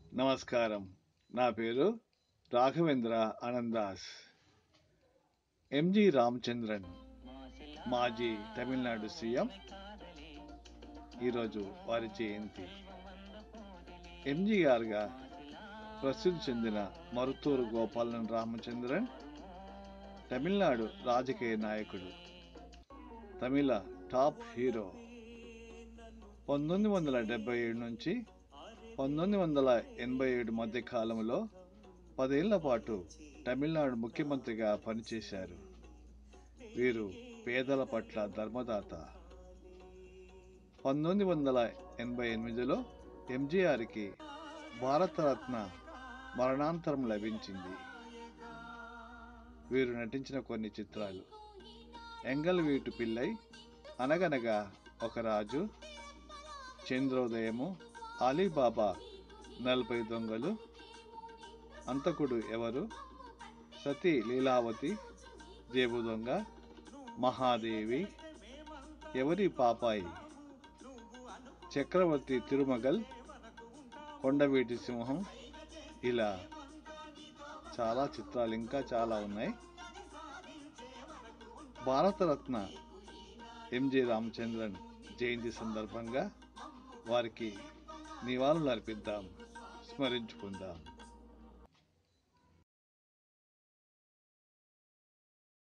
నమస్కారం నా పేరు రాఘవేంద్ర ఆనందాస్ ఎంజి రామచంద్రన్ మాజీ తమిళనాడు సీఎం ఈరోజు వారి జయంతి ఎంజీఆర్గా ప్రసిద్ధి చెందిన మరుతూరు గోపాలన్ రామచంద్రన్ తమిళనాడు రాజకీయ నాయకుడు తమిళ టాప్ హీరో పంతొమ్మిది వందల డెబ్బై ఏడు నుంచి పంతొమ్మిది వందల ఎనభై ఏడు మధ్య కాలంలో పదేళ్ల పాటు తమిళనాడు ముఖ్యమంత్రిగా పనిచేశారు వీరు పేదల పట్ల ధర్మదాత పంతొమ్మిది వందల ఎనభై ఎనిమిదిలో ఎంజీఆర్కి భారతరత్న మరణాంతరం లభించింది వీరు నటించిన కొన్ని చిత్రాలు ఎంగల్ వీటు పిల్లై అనగనగా ఒక రాజు చంద్రోదయము అలీబాబా నలభై దొంగలు అంతకుడు ఎవరు సతీ లీలావతి జేబు దొంగ మహాదేవి ఎవరి పాపాయి చక్రవర్తి తిరుమగల్ కొండవీటి సింహం ఇలా చాలా చిత్రాలు ఇంకా చాలా ఉన్నాయి భారతరత్న ఎంజి రామచంద్రన్ జయంతి సందర్భంగా వారికి నివాళులు అర్పిద్దాం స్మరించుకుందాం